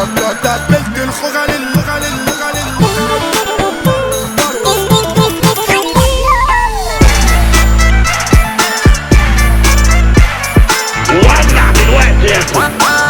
دبلت الخجل الخجل الخجل ولع دلوقتي يا اخوان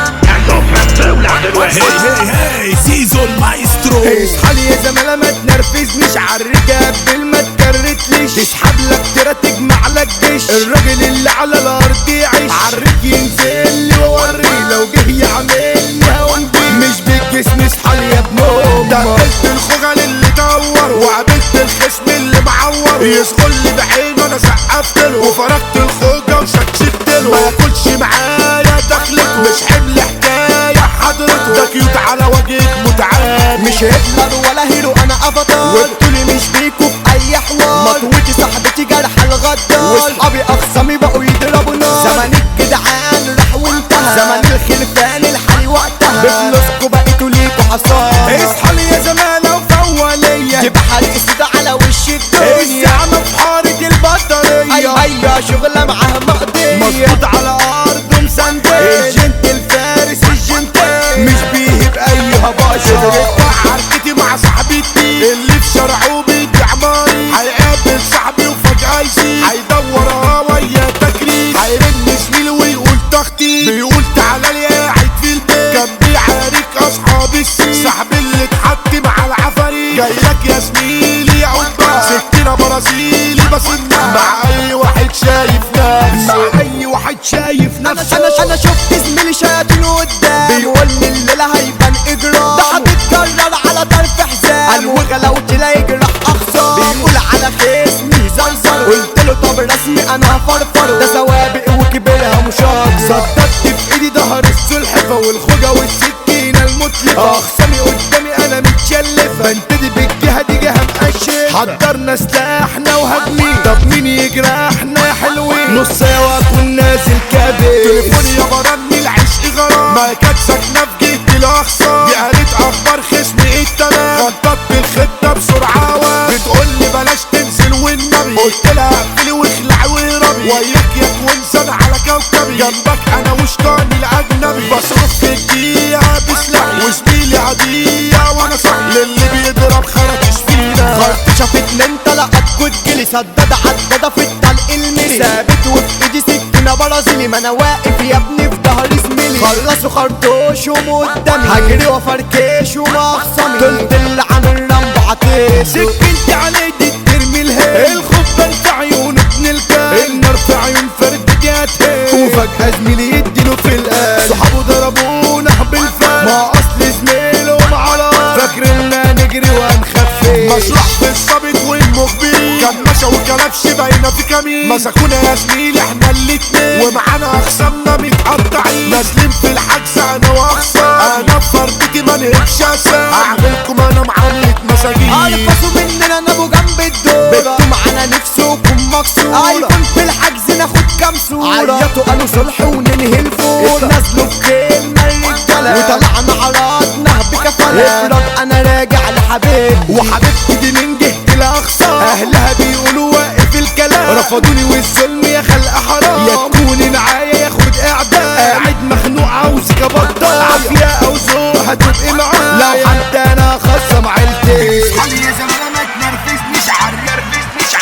اشوفها بتولع دلوقتي هي هي هي زيزو المايسترو اصحى لي يا زمالة ما تنرفزنيش عالرجال قبل ما تكرتليش تسحب لك ترى تجمع لك جيش الراجل اللي على الارض يعيش عالريك ينزل لي واوريه لو جه يعملني هون بيه مش بالجسم اصحى لي يا ابن دقلت الخجل اللي دور وقابلت الخصم اللي معور يسخن لي بعينه انا سقفت له وفرجت الخوجه وشكشت له ما ياكلش معايا دخلته مش حمل حكايه حضرته ده كيوت على وجهك متعب مش هتلر ولا هيرو انا افاتار وقتولي مش بيكو في اي حوار مطوتي صاحبتي جرح الغدار واصحابي اخصامي بقوا يضربوا نار زمن الجدعان راح وانتهى زمن الخلفان الحالي وقتها بفلوسكوا بقيتوا ليكوا حصار اصحى لي يا زمانة وفولية تبقى حرق السودة على وش الدنيا الساعة في حارة البطارية ايوه ايوه شغلة معاها مقضية مظبوط على أرض مسندل الجنت الفارس الجنتين مش بيه بأي هباشة عركتي مع صاحبتي اللي في شرعه بيدي عماري هيقابل صاحبي وفجأة يسيب هيدور هوايا تكريم هيرن زميلي ويقول تختي بيقول تعالى لي قاعد في البيت كان بيعارك أصحاب السين صاحبي اللي اتحط مع العفاريت جاي لك يا زميلي يا عقبة سكينة برازيلي بس مع أي واحد شايف نفسه مع أي واحد شايف انا نفسه انا انا شفت زميلي شياطين قدام بيقول لي الليله هيبان اجرام ده هتتكرر على طرف حزام الوغى لو تلاقي جراح اخصام بيقول على خصمي زرزر قلت له طب رسمي انا هفرفر ده سوابق وكبرها مشاجر صدقت في ايدي ظهر السلحفة والخوجة والسكينة المتلفة اخصامي قدامي انا متشلفة بنتدي بالجهة دي جهة مقشفة حضرنا سلاحنا وهجمين طب مين يجرحنا يا حلوين نص سوا اكون نازل كابل تليفوني يا برني العشق غرام ما كانت ساكنة في جهة الاخصام دي قالت اخبار خصمي ايه التمام خططت الخطة بسرعة وام بتقول لي بلاش تنزل والنبي قلت لها اقفلي واخلعي واهربي وياك يا كوينسان على كوكبي جنبك انا وشطاني الاجنبي بصرف في الدقيقة بسلاحي وزميلي عادية وانا صاحي للي بيضرب خرطش فينا خرط شافتني انت لقت كنت جلي سدد عدد في الطلق الملي ثابت وفي ايدي سكينه برازيلي ما انا واقف يا ابني في ظهري زميلي خلصوا خرطوشهم قدامي هجري وافركش ومخصمي طلت اللي عامل رامبو عطيت سكنت على ايدي ترمي الهي الخبة في عيون ابن الكلب النار في عيون فرد جاتها وفجأة زميلي يديله في القلب صحابه ضربونا بالفرد ما اصل زميلهم على فاكرنا نجري ونخفي مشروع في الصابت والمخبرين كان مشى وكلبش باينة في كمين مسكونا يا زميلي احنا الاتنين ومعانا اخصامنا متقطعين نازلين في الحجز انا واخصام انا في فردتي ما نهبش اسام اعملكم انا معاملة مساجين الفصوا مننا انا ابو جنب الدور بنتوا معانا نفسكم مكسورة ايفون في الحجز ناخد كام صورة عيطوا قالوا صلح وننهي الفورة اتنازلوا في كلمة الرجالة وطلعنا عرضنا بكفالة افرض انا راجع لحبيب وحبيبتي دي من جهة الأقصى أهلها بيقولوا واقف الكلام رفضوني والظلم يا خلق حرام يا تكوني معايا ياخد إعدام قاعد مخنوق عاوزك أبطل عافية أو ذوق هتبقي معاه لو حتى أنا خصم عيلتي اصحابي يا زمان ما تنرفزنيش عرفزنيش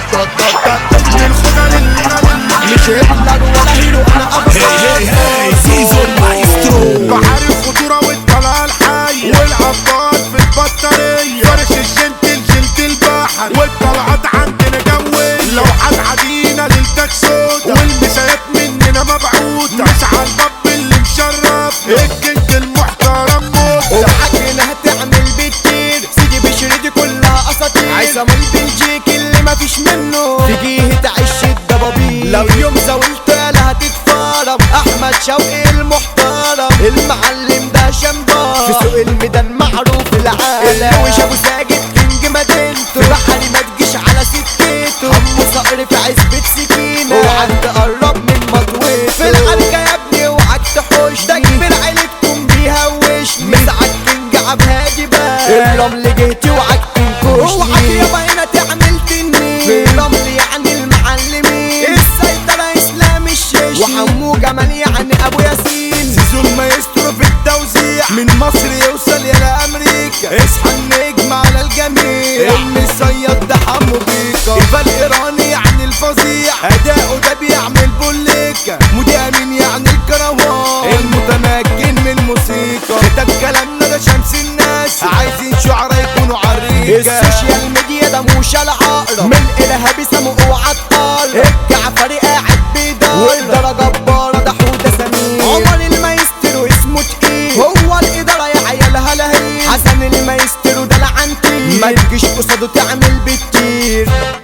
مش هتلر ولا هيرو انا هي افضل هي هي زيزو المايسترو بعرف خطورة والطلعة الحية والأبطال في البطارية فرش الجنتل جلد البحر والطلعات عندنا جوية لو هتعدينا ليلتك سودا والمسايات مننا مبعوثة مش على الباب اللي مشرف الجنت المحترم موتة وبحكينا هتعمل بكتير سيدي بشريدي كلها اساطير عصام البلجيكي اللي مفيش منه في جهة عش الدبابير لو يوم زاولت لا هتتفرم احمد شوقي المحترم المعلم ده شمبار في سوق الميدان معروف العالم وش ابو ساجد كينج مدينته بحري ما تجيش على سكته همه صقر في عزبة سكينة اوعك تقرب من مطويته في الحركة يا ابني اوعك تحوش ده كبير عيلتكم بيهوش مسعد كينج عب هادي بقى الرمل جهتي اوعك تنكوش اوعك يابا هنا تعمل تنين في الرمل يعني المعلمين السيطرة اسلام الشيش وحمو جمال يعني ابو ياسين زيزو المايسترو في التوزيع من مصر اسكندراني يعني الفظيع اداؤه ده بيعمل بوليكا مودي امين يعني الكروان المتمكن من الموسيقى ده كلامنا ده شمس الناس عايزين شعراء يكونوا عريكة السوشيال ميديا ده موش العقرب من الارهابي سمو اوعى تقرب الجعفري قاعد بيدار والدرجة جبارة ده حودة سمير عمر المايسترو اسمه تقيل هو الإدارة يا عيالها لهيب حسن المايسترو ده لعنتي ما تجيش قصاده تعمل بكتير